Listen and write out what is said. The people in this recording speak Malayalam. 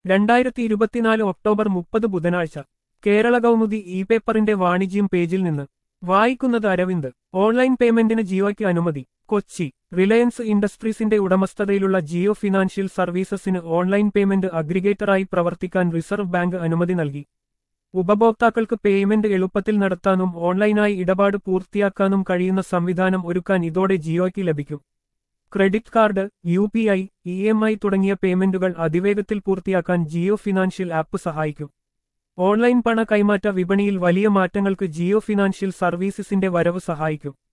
രണ്ടായിരത്തി ഇരുപത്തിനാല് ഒക്ടോബർ മുപ്പത് ബുധനാഴ്ച കേരള കൗമുദി ഇ പേപ്പറിന്റെ വാണിജ്യം പേജിൽ നിന്ന് വായിക്കുന്നത് അരവിന്ദ് ഓൺലൈൻ പേയ്മെന്റിന് ജിയോയ്ക്ക് അനുമതി കൊച്ചി റിലയൻസ് ഇൻഡസ്ട്രീസിന്റെ ഉടമസ്ഥതയിലുള്ള ജിയോ ഫിനാൻഷ്യൽ സർവീസസിന് ഓൺലൈൻ പേയ്മെന്റ് അഗ്രിഗേറ്ററായി പ്രവർത്തിക്കാൻ റിസർവ് ബാങ്ക് അനുമതി നൽകി ഉപഭോക്താക്കൾക്ക് പേയ്മെന്റ് എളുപ്പത്തിൽ നടത്താനും ഓൺലൈനായി ഇടപാട് പൂർത്തിയാക്കാനും കഴിയുന്ന സംവിധാനം ഒരുക്കാൻ ഇതോടെ ജിയോയ്ക്ക് ലഭിക്കും credit card U P I E M I തുടങ്ങിയ പേയ്മെന്റുകൾ അതിവേഗത്തിൽ പൂർത്തിയാക്കാൻ ജിയോ ഫിനാൻഷ്യൽ ആപ്പ് സഹായിക്കും ഓൺലൈൻ പണ കൈമാറ്റ വിപണിയിൽ വലിയ മാറ്റങ്ങൾക്ക് ജിയോ ഫിനാൻഷ്യൽ സർവീസസിന്റെ വരവ് സഹായിക്കും